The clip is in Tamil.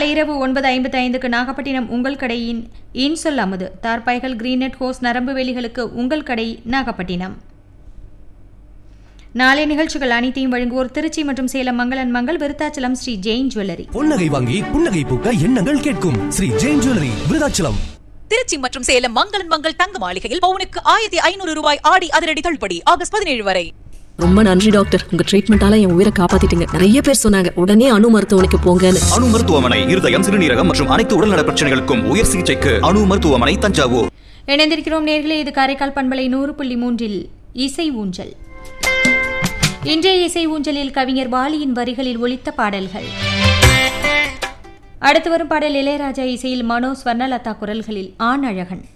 நாளை இரவு ஒன்பது ஐம்பத்தி ஐந்துக்கு நாகப்பட்டினம் உங்கள் கடையின் இன்சொல் அமுது தார்பாய்கள் கிரீனட் ஹோஸ் நரம்பு வேலிகளுக்கு உங்கள் கடை நாகப்பட்டினம் நாளை நிகழ்ச்சிகள் அனைத்தையும் வழங்குவோர் திருச்சி மற்றும் சேலம் மங்களன் மங்கள் விருத்தாச்சலம் ஸ்ரீ ஜெயின் ஜுவல்லரி பொன்னகை வாங்கி புன்னகை பூக்க எண்ணங்கள் கேட்கும் ஸ்ரீ ஜெயின் ஜுவல்லரி விருதாச்சலம் திருச்சி மற்றும் சேலம் மங்களன் மங்கள் தங்க மாளிகையில் பவுனுக்கு ஆயிரத்தி ஐநூறு ரூபாய் ஆடி அதிரடி தள்ளுபடி ஆகஸ்ட் பதினேழு வரை ரொம்ப நன்றி டாக்டர் உங்க ட்ரீட்மெண்டால என் உயிரை காப்பாத்திட்டீங்க நிறைய பேர் சொன்னாங்க உடனே அணு மருத்துவமனைக்கு போங்கன்னு அணு மருத்துவமனை இருதயம் சிறுநீரகம் மற்றும் அனைத்து உடல்நல பிரச்சனைகளுக்கும் உயர் சிகிச்சைக்கு அணு மருத்துவமனை தஞ்சாவூர் இணைந்திருக்கிறோம் நேர்களே இது காரைக்கால் பண்பலை நூறு புள்ளி மூன்றில் இசை ஊஞ்சல் இன்றைய இசை ஊஞ்சலில் கவிஞர் வாலியின் வரிகளில் ஒலித்த பாடல்கள் அடுத்து வரும் பாடல் இளையராஜா இசையில் மனோ ஸ்வர்ணலதா குரல்களில் ஆண் அழகன்